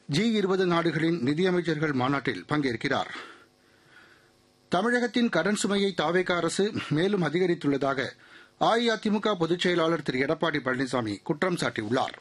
G இருபது நாடுகளின் நிதியமைச்சர்கள் மாநாட்டில் பங்கேற்கிறார் தமிழகத்தின் கடன் சுமையை தாவேக அரசு மேலும் அதிகரித்துள்ளதாக அஇஅதிமுக பொதுச் செயலாளர் திரு எடப்பாடி பழனிசாமி குற்றம் சாட்டியுள்ளார்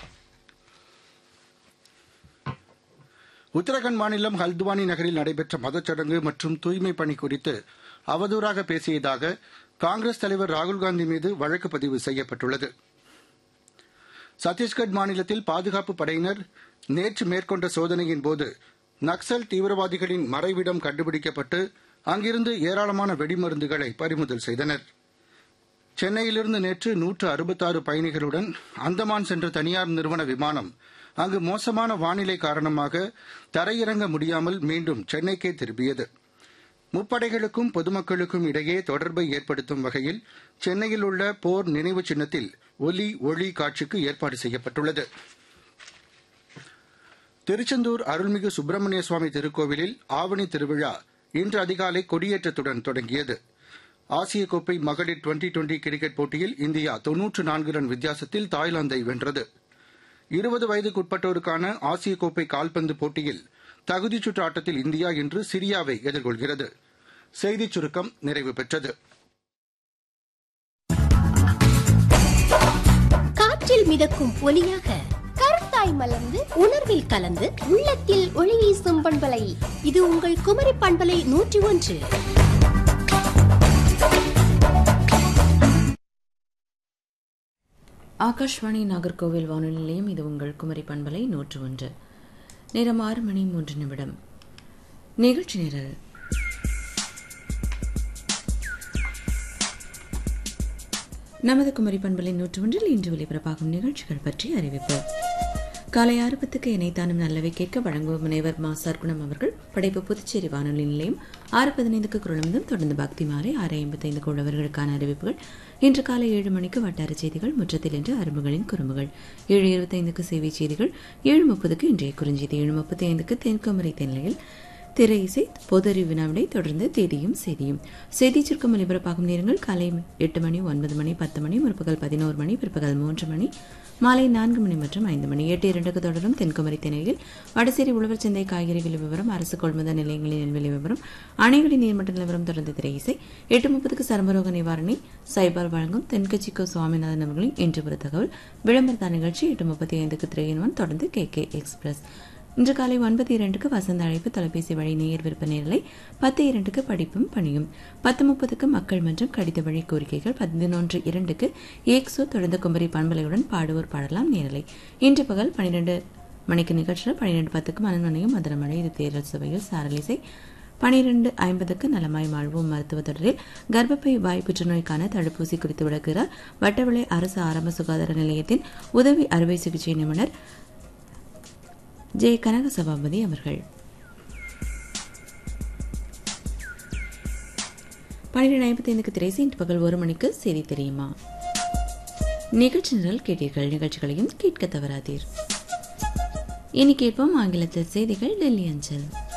உத்தரகண்ட் மாநிலம் ஹல்துவானி நகரில் நடைபெற்ற மதச்சடங்கு மற்றும் தூய்மை பணி குறித்து அவதூறாக பேசியதாக காங்கிரஸ் தலைவர் ராகுல்காந்தி மீது வழக்கு பதிவு செய்யப்பட்டுள்ளது சத்தீஸ்கட் மாநிலத்தில் பாதுகாப்பு படையினர் நேற்று மேற்கொண்ட சோதனையின் போது நக்சல் தீவிரவாதிகளின் மறைவிடம் கண்டுபிடிக்கப்பட்டு அங்கிருந்து ஏராளமான வெடிமருந்துகளை பறிமுதல் செய்தனர் சென்னையிலிருந்து நேற்று நூற்று அறுபத்தாறு பயணிகளுடன் அந்தமான் சென்ற தனியார் நிறுவன விமானம் அங்கு மோசமான வானிலை காரணமாக தரையிறங்க முடியாமல் மீண்டும் சென்னைக்கே திரும்பியது முப்படைகளுக்கும் பொதுமக்களுக்கும் இடையே தொடர்பை ஏற்படுத்தும் வகையில் சென்னையில் உள்ள போர் நினைவு சின்னத்தில் ஒலி ஒளி காட்சிக்கு ஏற்பாடு செய்யப்பட்டுள்ளது திருச்செந்தூர் அருள்மிகு சுப்பிரமணிய சுவாமி திருக்கோவிலில் ஆவணி திருவிழா இன்று அதிகாலை கொடியேற்றத்துடன் தொடங்கியது ஆசிய கோப்பை மகளிர் டுவெண்டி டுவெண்டி கிரிக்கெட் போட்டியில் இந்தியா தொன்னூற்று நான்கு ரன் வித்தியாசத்தில் தாய்லாந்தை வென்றது இருபது வயதுக்குட்பட்டோருக்கான ஆசிய கோப்பை கால்பந்து போட்டியில் தகுதிச் சுற்று ஆட்டத்தில் இந்தியா இன்று சிரியாவை எதிர்கொள்கிறது செய்திச் சுருக்கம் நிறைவு பெற்றது காற்றில் மிதக்கும் ஒலியாக கருத்தாய் மலர்ந்து உணர்வில் கலந்து உள்ளத்தில் ஒளி வீசும் பண்பலை இது உங்கள் குமரி பண்பலை நூற்றி ஒன்று ஆகாஷ்வாணி நாகர்கோவில் வானொலி நிலையம் இது உங்கள் குமரி பண்பலை நூற்று ஒன்று நேரம் ஆறு மணி மூன்று நிமிடம் நிகழ்ச்சி நிரல் நமது குமரி பண்பலை நூற்று ஒன்றில் இன்று ஒலிபரப்பாகும் நிகழ்ச்சிகள் பற்றி அறிவிப்பு காலை ஆறு பத்துக்கு இணைத்தானும் நல்லவை கேட்க வழங்குவோம் முனைவர் மா சர்க்குணம் அவர்கள் படைப்பு புதுச்சேரி வானொலி நிலையம் ஆறு பதினைந்துக்கு குரலமுதும் தொடர்ந்து பக்தி மாலை ஆறு ஐம்பத்தைந்து உள்ளவர்களுக்கான அறிவிப்புகள் இன்று காலை ஏழு மணிக்கு வட்டார செய்திகள் முற்றத்தில் இன்று அரும்புகளின் குறும்புகள் ஏழு இருபத்தைந்துக்கு சேவை செய்திகள் ஏழு முப்பதுக்கு இன்றைய குறிஞ்செய்தி ஏழு முப்பத்தி ஐந்துக்கு தென்குமரி தென்னையில் திரை இசை பொதறி வினாவிடை தொடர்ந்து தேதியும் செய்தியும் செய்தி சுருக்கம் ஒலிபரப்பாகும் நேரங்கள் காலை எட்டு மணி ஒன்பது மணி பத்து மணி முற்பகல் பதினோரு மணி பிற்பகல் மூன்று மணி மாலை நான்கு மணி மற்றும் ஐந்து மணி எட்டு இரண்டுக்கு தொடரும் தென்குமரி திணையில் வடசேரி உழவர் சந்தை காய்கறி விலை விவரம் அரசு கொள்முதல் நிலையங்களின் விலை விவரம் அணைகளின் நீர்மட்ட நிலவரம் தொடர்ந்து திரை இசை எட்டு முப்பதுக்கு சர்மரோக நிவாரணி சைபால் வழங்கும் தென்கட்சிக்கோ சுவாமிநாதன் அவர்களின் இன்று ஒரு தகவல் விளம்பரத்த நிகழ்ச்சி எட்டு முப்பத்தி ஐந்துக்கு திரையின்வன் தொடர்ந்து கே கே எக்ஸ்பிரஸ் இன்று காலை ஒன்பது இரண்டுக்கு வசந்த அழைப்பு தொலைபேசி வழி நேயர் விருப்ப நேரலை பத்து இரண்டுக்கு படிப்பும் பணியும் பத்து முப்பதுக்கு மக்கள் மன்றம் கடித வழி கோரிக்கைகள் பதினொன்று இரண்டுக்கு ஏக்ஸோ தொடர்ந்து குமரி பண்பலையுடன் பாடுவோர் பாடலாம் நேரலை இன்று பகல் பனிரெண்டு மணிக்கு நிகழ்ச்சியில் பனிரெண்டு பத்துக்கு மனநனையும் மதுரமழை இது தேர்தல் சபையில் சாரலிசை பனிரெண்டு ஐம்பதுக்கு நலமாய் வாழ்வோம் மருத்துவ தொடரில் கர்ப்பப்பை வாய் புற்றுநோய்க்கான தடுப்பூசி குறித்து விளக்குகிறார் வட்டவிளை அரசு ஆரம்ப சுகாதார நிலையத்தின் உதவி அறுவை சிகிச்சை நிபுணர் ஜெய கனக சபாபதி அவர்கள் பன்னிரண்டு ஐம்பத்தைந்துக்கு திரைசி இன்று பகல் ஒரு மணிக்கு செய்தி தெரியுமா நிகழ்ச்சி நிரல் கேட்டீர்கள் நிகழ்ச்சிகளையும் கேட்க தவறாதீர் இனி கேட்போம் ஆங்கிலத்தில் செய்திகள் டெல்லி அஞ்சல்